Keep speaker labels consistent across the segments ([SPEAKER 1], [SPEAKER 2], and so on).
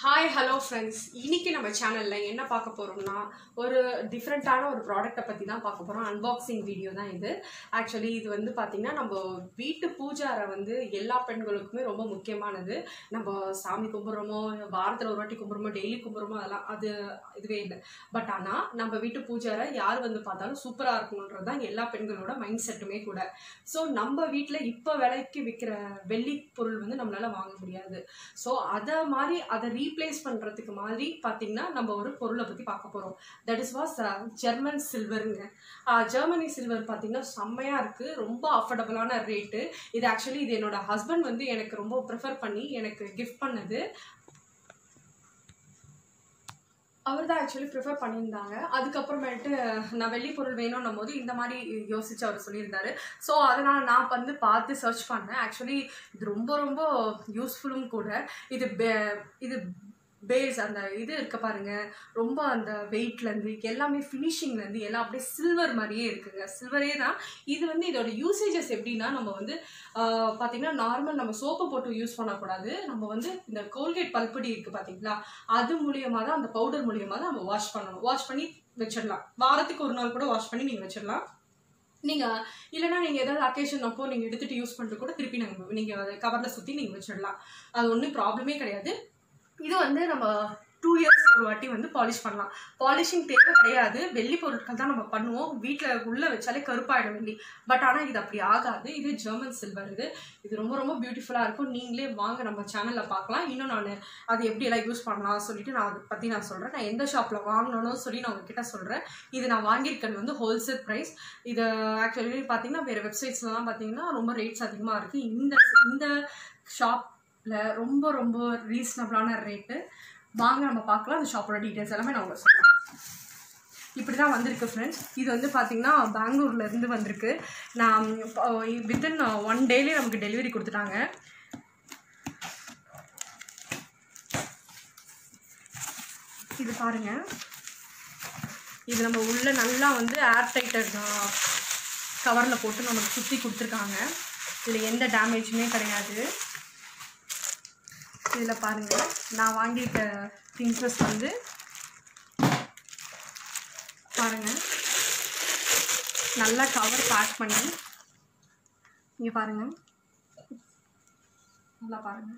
[SPEAKER 1] hi hello friends இன்னைக்கு நம்ம சேனலில் என்ன பார்க்க போகிறோம்னா ஒரு டிஃப்ரெண்ட்டான ஒரு ப்ராடக்ட்டை பற்றி தான் பார்க்க போகிறோம் அன்பாக்சிங் வீடியோ தான் இது ஆக்சுவலி இது வந்து பார்த்திங்கன்னா நம்ம வீட்டு பூஜாரை வந்து எல்லா பெண்களுக்குமே ரொம்ப முக்கியமானது நம்ம சாமி கும்பிட்றோமோ வாரத்தில் ஒரு வாட்டி கும்பிட்றோமோ டெய்லி கும்பிட்றோமோ அதெல்லாம் அது இதுவே இல்லை பட் ஆனால் நம்ம வீட்டு பூஜாரை யார் வந்து பார்த்தாலும் சூப்பராக இருக்கணுன்றது தான் எல்லா பெண்களோட மைண்ட் செட்டுமே கூட ஸோ நம்ம வீட்டில் இப்போ விலைக்கு விற்கிற வெள்ளி பொருள் வந்து நம்மளால வாங்க முடியாது ஸோ அதை மாதிரி அதை ரீப்ளேஸ் பண்ணுறதுக்கு மாதிரி பார்த்தீங்கன்னா நம்ம ஒரு பொருளை பற்றி பார்க்க போகிறோம் தட் இஸ் வாஸ் ஜெர்மன் சில்வருங்க ஜெர்மனி சில்வர் பார்த்தீங்கன்னா செம்மையாக இருக்குது ரொம்ப அஃபோர்டபுளான ரேட்டு இது ஆக்சுவலி இது என்னோட ஹஸ்பண்ட் வந்து எனக்கு ரொம்ப ப்ரிஃபர் பண்ணி எனக்கு கிஃப்ட் பண்ணது அவர் தான் ஆக்சுவலி ப்ரிஃபர் பண்ணியிருந்தாங்க அதுக்கப்புறமேட்டு நான் வெள்ளி பொருள் வேணும்னும் போது இந்த மாதிரி யோசிச்சு அவர் சொல்லியிருந்தாரு ஸோ அதனால் நான் வந்து பார்த்து சர்ச் பண்ணேன் ஆக்சுவலி இது ரொம்ப ரொம்ப யூஸ்ஃபுல்லும் கூட இது பே- இது பேஸ் அந்த இது இருக்க பாருங்க ரொம்ப அந்த வெயிட்லேருந்து எல்லாமே ஃபினிஷிங்லேருந்து எல்லாம் அப்படியே சில்வர் மாதிரியே இருக்குங்க சில்வரே தான் இது வந்து இதோட யூசேஜஸ் எப்படின்னா நம்ம வந்து ஆஹ், பார்த்தீங்கன்னா நார்மல் நம்ம சோப்பை போட்டு யூஸ் பண்ணக்கூடாது நம்ம வந்து இந்த கோல்கேட் பல்படி இருக்குது பார்த்தீங்களா அது மூலியமாக தான் அந்த பவுடர் மூலியமாக தான் நம்ம வாஷ் பண்ணணும் வாஷ் பண்ணி வச்சிடலாம் வாரத்துக்கு ஒரு நாள் கூட வாஷ் பண்ணி நீங்கள் வச்சிடலாம் நீங்கள் இல்லைனா நீங்கள் ஏதாவது அக்கேஷன் அப்போ நீங்கள் எடுத்துகிட்டு யூஸ் பண்ணிட்டு கூட திருப்பி நாங்கள் நீங்கள் அதை கவரில் சுற்றி நீங்கள் வச்சிடலாம் அது ஒன்றும் ப்ராப்ளமே கிடையாது இது வந்து நம்ம டூ இயர்ஸ் ஒரு வாட்டி வந்து பாலிஷ் பண்ணலாம் பாலிஷிங் தேவை கிடையாது வெள்ளி பொருட்கள் தான் நம்ம பண்ணுவோம் வீட்டில் உள்ளே வச்சாலே கருப்பாயிடும் வெள்ளி பட் ஆனால் இது அப்படி ஆகாது இது ஜெர்மன் சில்வர் இது இது ரொம்ப ரொம்ப பியூட்டிஃபுல்லாக இருக்கும் நீங்களே வாங்க நம்ம சேனலில் பார்க்கலாம் இன்னும் நான் அது எப்படி எல்லாம் யூஸ் பண்ணலாம் சொல்லிட்டு நான் அதை பற்றி நான் சொல்கிறேன் நான் எந்த ஷாப்பில் வாங்கணும்னு சொல்லி நான் உங்ககிட்ட சொல்கிறேன் இது நான் வாங்கியிருக்கிறது வந்து ஹோல்சேல் ப்ரைஸ் இது ஆக்சுவலி பார்த்தீங்கன்னா வேறு வெப்சைட்ஸ்லாம் பார்த்தீங்கன்னா ரொம்ப ரேட்ஸ் அதிகமாக இருக்குது இந்த இந்த ஷாப்பில் ரொம்ப ரொம்ப ரீசனபிளான ரேட்டு வாங்க நம்ம பார்க்கலாம் அந்த ஷாப்போட டீட்டெயில்ஸ் எல்லாமே நான் உங்களுக்கு சொல்கிறேன் இப்படி தான் வந்திருக்கு ஃப்ரெண்ட்ஸ் இது வந்து பார்த்தீங்கன்னா பெங்களூர்ல இருந்து வந்திருக்கு நான் வித்தின் ஒன் டேலேயே நமக்கு டெலிவரி கொடுத்துட்டாங்க இது பாருங்க இது நம்ம உள்ள நல்லா வந்து ஏர் டைட்டர் கவரில் போட்டு நமக்கு சுற்றி கொடுத்துருக்காங்க இதில் எந்த டேமேஜுமே கிடையாது இதில் பாருங்கள் நான் வாங்கியிருக்க திங்ஸஸ் வந்து பாருங்கள் நல்லா கவர் பேக் பண்ணி இங்கே பாருங்கள் நல்லா பாருங்கள்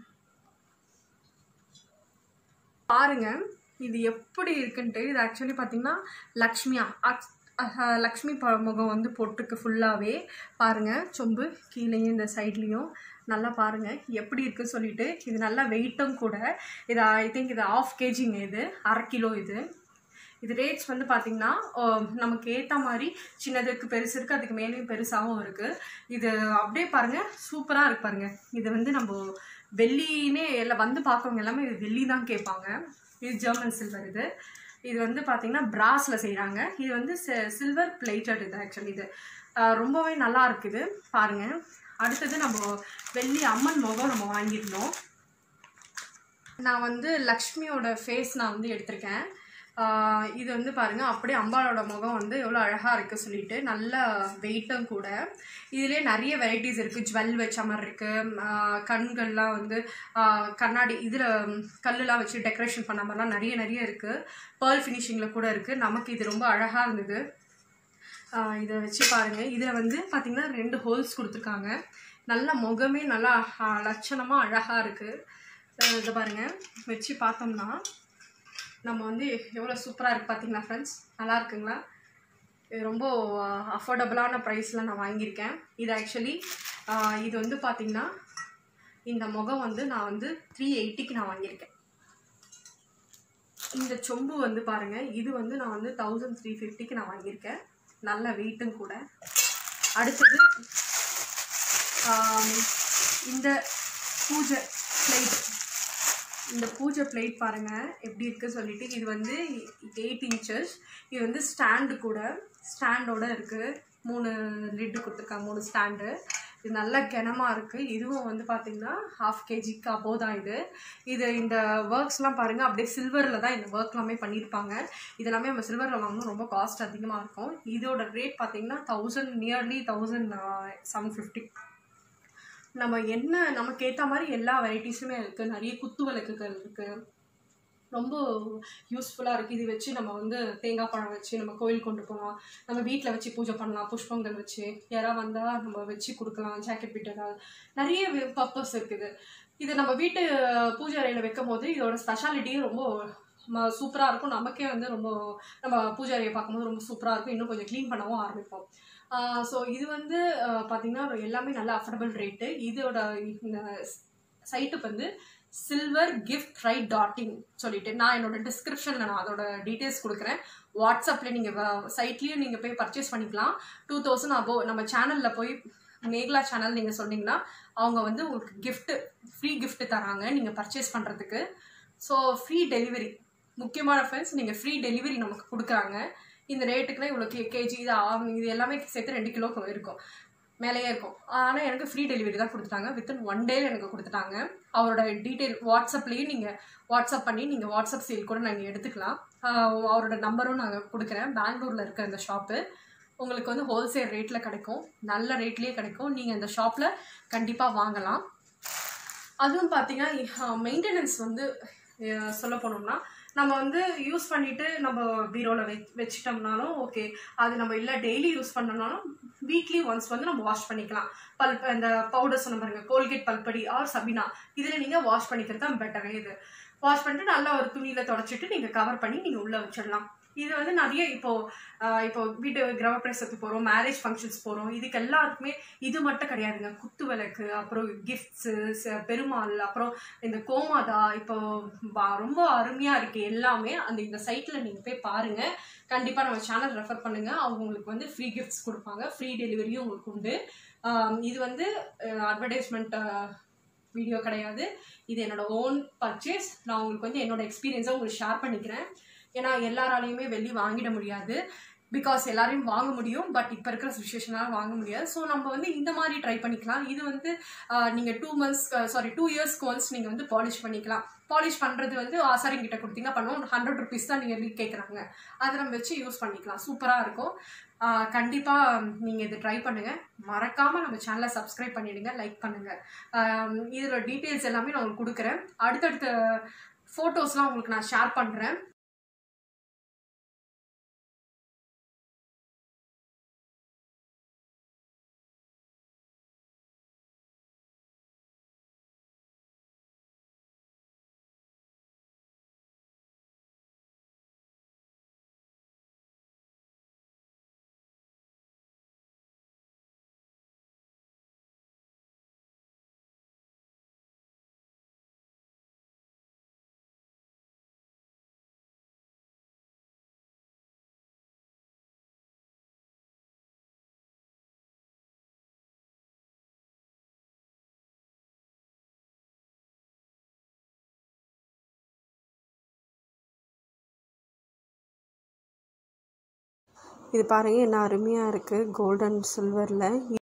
[SPEAKER 1] பாருங்க இது எப்படி இருக்குன்ட்டு இது ஆக்சுவலி பார்த்தீங்கன்னா லக்ஷ்மியா அக்- அஹ், லக்ஷ்மி ப- முகம் வந்து போட்டிருக்கு ஃபுல்லாகவே பாருங்க சொம்பு கீழேயும் இந்த சைட்லேயும் நல்லா பாருங்க எப்படி இருக்கு சொல்லிட்டு இது நல்லா வெயிட்டும் கூட இது ஐ திங்க் இது ஆஃப் கேஜிங்க இது அரை கிலோ இது இது ரேட்ஸ் வந்து பார்த்திங்கன்னா ஆஹ், நமக்கு ஏற்ற மாதிரி சின்னதுக்கு பெருசு இருக்குது அதுக்கு மேலேயும் பெருசாகவும் இருக்குது இது அப்படியே பாருங்கள் சூப்பராக இருக்கு பாருங்க இது வந்து நம்ம வெள்ளினே எல்லாம் வந்து பார்க்கறவங்க எல்லாமே இது வெள்ளி தான் கேட்பாங்க இது ஜெர்மன் சில்வர் இது இது வந்து பார்த்திங்கன்னா பிராஸில் செய்கிறாங்க இது வந்து சில்வர் பிளேட்டட் இது ஆக்சுவலி இது ஆஹ், ரொம்பவே நல்லா இருக்குது பாருங்கள் அடுத்தது நம்ம வெள்ளி அம்மன் முகம் நம்ம வாங்கியிருந்தோம் நான் வந்து லக்ஷ்மியோட ஃபேஸ் நான் வந்து எடுத்திருக்கேன் ஆஹ் இது வந்து பாருங்கள் அப்படியே அம்பாளோட முகம் வந்து எவ்வளோ அழகாக இருக்குது சொல்லிட்டு நல்ல வெயிட்டும் கூட இதுலேயே நிறைய வெரைட்டிஸ் இருக்குது ஜுவல் வச்ச மாதிரி இருக்குது கண்கள்லாம் வந்து ஆஹ் கண்ணாடி இதில் கல்லுலாம் வச்சு டெக்கரேஷன் பண்ண மாதிரிலாம் நிறைய நிறைய இருக்குது பேர்ல் ஃபினிஷிங்கில் கூட இருக்குது நமக்கு இது ரொம்ப அழகாக இருந்தது ஆஹ் இதை வச்சு பாருங்கள் இதில் வந்து பார்த்திங்கன்னா ரெண்டு ஹோல்ஸ் கொடுத்துருக்காங்க நல்ல முகமே நல்லா ஆஹ் லட்சணமாக அழகாக இருக்குது இதை பாருங்கள் வச்சு பார்த்தோம்னா நம்ம வந்து எவ்வளோ சூப்பராக இருக்குது பார்த்தீங்களா ஃப்ரெண்ட்ஸ் நல்லா இருக்குங்களா இது ரொம்ப அஃபோர்டபுளான ப்ரைஸில் நான் வாங்கியிருக்கேன் இது ஆக்சுவலி இது வந்து பார்த்திங்கன்னா இந்த முகம் வந்து நான் வந்து த்ரீ எயிட்டிக்கு நான் வாங்கியிருக்கேன் இந்த சொம்பு வந்து பாருங்கள் இது வந்து நான் வந்து தௌசண்ட் த்ரீ ஃபிஃப்டிக்கு நான் வாங்கியிருக்கேன் நல்ல வெயிட்டும் கூட அடுத்தது ஆம், இந்த பூஜை பிளேட் இந்த பூஜை பிளேட் பாருங்கள் எப்படி இருக்குது சொல்லிட்டு இது வந்து எயிட் இன்ச்சஸ் இது வந்து ஸ்டாண்டு கூட ஸ்டாண்டோட இருக்குது மூணு லிட்டு கொடுத்துருக்காங்க மூணு ஸ்டாண்டு இது நல்ல கனமாக இருக்குது இதுவும் வந்து பார்த்திங்கன்னா ஹாஃப் கேஜிக்கு அபோவ் தான் இது இது இந்த ஒர்க்ஸ்லாம் பாருங்கள் அப்படியே சில்வரில் தான் இந்த ஒர்க் எல்லாமே பண்ணியிருப்பாங்க இதெல்லாமே நம்ம சில்வரில் வாங்கணும் ரொம்ப காஸ்ட் அதிகமாக இருக்கும் இதோட ரேட் பார்த்திங்கன்னா thousand nearly thousand seven fifty நம்ம என்ன நமக்கு ஏற்ற மாதிரி எல்லா வெரைட்டிஸுமே இருக்குது நிறைய குத்து விளக்குகள் இருக்குது ரொம்ப யூஸ்ஃபுல்லாக இருக்குது இது வச்சு நம்ம வந்து தேங்காய் பழம் வச்சு நம்ம கோயில் கொண்டு போகலாம் நம்ம வீட்டில் வச்சு பூஜை பண்ணலாம் புஷ்பங்கள் வச்சு யாராவது வந்தால் நம்ம வச்சு கொடுக்கலாம் ஜாக்கெட் பிட் ஏதாவது நிறைய பர்பஸ் இருக்குது இது நம்ம வீட்டு பூஜை அறையில் வைக்கும் போது இதோட ஸ்பெஷாலிட்டியும் ரொம்ப சூப்பராக இருக்கும் நமக்கே வந்து ரொம்ப நம்ம பூஜை அறையை பார்க்கும்போது ரொம்ப சூப்பராக இருக்கும் இன்னும் கொஞ்சம் க்ளீன் பண்ணவும் ஆரம்பிப்போம் ஸோ இது வந்து ஆஹ் பார்த்தீங்கன்னா எல்லாமே நல்ல அஃபோர்டபுள் ரேட்டு இதோட இந்த சைட்டுக்கு வந்து silver gift right dot in சொல்லிட்டு நான் என்னோட டிஸ்கிரிப்ஷனில் நான் அதோட டீட்டெயில்ஸ் கொடுக்குறேன் வாட்ஸ்அப்பில் நீங்கள் சைட்லேயும் நீங்கள் போய் பர்ச்சேஸ் பண்ணிக்கலாம் டூ தௌசண்ட் அபோவ் நம்ம சேனலில் போய் மேகலா சேனல் நீங்கள் சொன்னீங்கன்னா அவங்க வந்து உங்களுக்கு கிஃப்ட்டு ஃப்ரீ gift தராங்க நீங்கள் பர்ச்சேஸ் பண்ணுறதுக்கு ஸோ ஃப்ரீ டெலிவரி முக்கியமான ஃப்ரெண்ட்ஸ் நீங்கள் ஃப்ரீ டெலிவரி நமக்கு கொடுக்குறாங்க இந்த ரேட்டுக்குலாம் இவ்வளோ கே கேஜி இது ஆ- இது எல்லாமே சேர்த்து ரெண்டு கிலோ இருக்கும் மேலேயே இருக்கும் ஆனால் எனக்கு ஃப்ரீ டெலிவரி தான் கொடுத்துட்டாங்க வித்தின் ஒன் டேல எனக்கு கொடுத்துட்டாங்க அவரோட டீட்டெயில் வாட்ஸ்அப்லேயும் நீங்கள் வாட்ஸ்அப் பண்ணி நீங்கள் வாட்ஸ்அப் சேல் கூட நாங்கள் எடுத்துக்கலாம் ஆஹ் அவரோட நம்பரும் நாங்கள் கொடுக்குறேன் பெங்களூரில் இருக்க இந்த ஷாப்பு உங்களுக்கு வந்து ஹோல்சேல் ரேட்டில் கிடைக்கும் நல்ல ரேட்லேயே கிடைக்கும் நீங்கள் இந்த ஷாப்பில் கண்டிப்பாக வாங்கலாம் அதுவும் பார்த்தீங்கன்னா மெயின்டெனன்ஸ் வந்து சொல்ல போனோம்னா நம்ம வந்து யூஸ் பண்ணிட்டு நம்ம பீரோவில் வெ வச்சிட்டோம்னாலும் ஓகே அது நம்ம இல்லை டெய்லி யூஸ் பண்ணோம்னாலும் வீக்லி ஒன்ஸ் வந்து நம்ம வாஷ் பண்ணிக்கலாம் பல்ப் இந்த பவுடர் சொன்ன பாருங்க கோல்கேட் பல்படி ஆர் சபினா இதில் நீங்கள் வாஷ் பண்ணிக்கிறது தான் பெட்டரே இது வாஷ் பண்ணிட்டு நல்லா ஒரு துணியில் தொடச்சிட்டு நீங்கள் கவர் பண்ணி நீங்கள் உள்ளே வச்சிடலாம் இது வந்து நிறைய இப்போ ஆஹ் இப்போ வீட்டு கிரகப்பிரசத்துக்கு போகிறோம் மேரேஜ் ஃபங்க்ஷன்ஸ் போகிறோம் இதுக்கு எல்லாருக்குமே இது மட்டும் கிடையாதுங்க குத்து விளக்கு அப்புறம் கிஃப்ட்ஸு பெருமாள் அப்புறம் இந்த கோமாதா இப்போ பா- ரொம்ப அருமையாக இருக்குது எல்லாமே அந்த இந்த சைட்டில் நீங்கள் போய் பாருங்கள் கண்டிப்பாக நம்ம சேனல் ரெஃபர் பண்ணுங்கள் அவங்க உங்களுக்கு வந்து ஃப்ரீ கிஃப்ட்ஸ் கொடுப்பாங்க ஃப்ரீ டெலிவரியும் உங்களுக்கு உண்டு ஆஹ் இது வந்து அட்வர்டைஸ்மெண்ட் வீடியோ கிடையாது இது என்னோட ஓன் பர்ச்சேஸ் நான் உங்களுக்கு வந்து என்னோட எக்ஸ்பீரியன்ஸை உங்களுக்கு ஷேர் பண்ணிக்கிறேன் ஏன்னா எல்லாராலையுமே வெள்ளி வாங்கிட முடியாது பிகாஸ் எல்லாரையும் வாங்க முடியும் பட் இப்போ இருக்கிற சுச்சுவேஷனால வாங்க முடியாது ஸோ நம்ம வந்து இந்த மாதிரி ட்ரை பண்ணிக்கலாம் இது வந்து நீங்கள் டூ மந்த்ஸ் சாரி டூ இயர்ஸ்க்கு ஒன்ஸ் நீங்கள் வந்து பாலிஷ் பண்ணிக்கலாம் பாலிஷ் பண்ணுறது வந்து ஆசாரிங்க கிட்ட கொடுத்தீங்கன்னா பண்ணுவோம் ஹண்ட்ரட் ருபீஸ் தான் நீங்கள் கேட்குறாங்க அதை நம்ம வச்சு யூஸ் பண்ணிக்கலாம் சூப்பராக இருக்கும் கண்டிப்பாக நீங்கள் இது ட்ரை பண்ணுங்கள் மறக்காமல் நம்ம சேனலை சப்ஸ்கிரைப் பண்ணிடுங்க லைக் பண்ணுங்கள் இதோட டீட்டெயில்ஸ் எல்லாமே நான் உங்களுக்கு கொடுக்குறேன் அடுத்தடுத்த ஃபோட்டோஸ்லாம் உங்களுக்கு நான் ஷேர் பண்ணுறேன் இது பாருங்கள் என்ன அருமையாக இருக்குது கோல்டன் சில்வரில்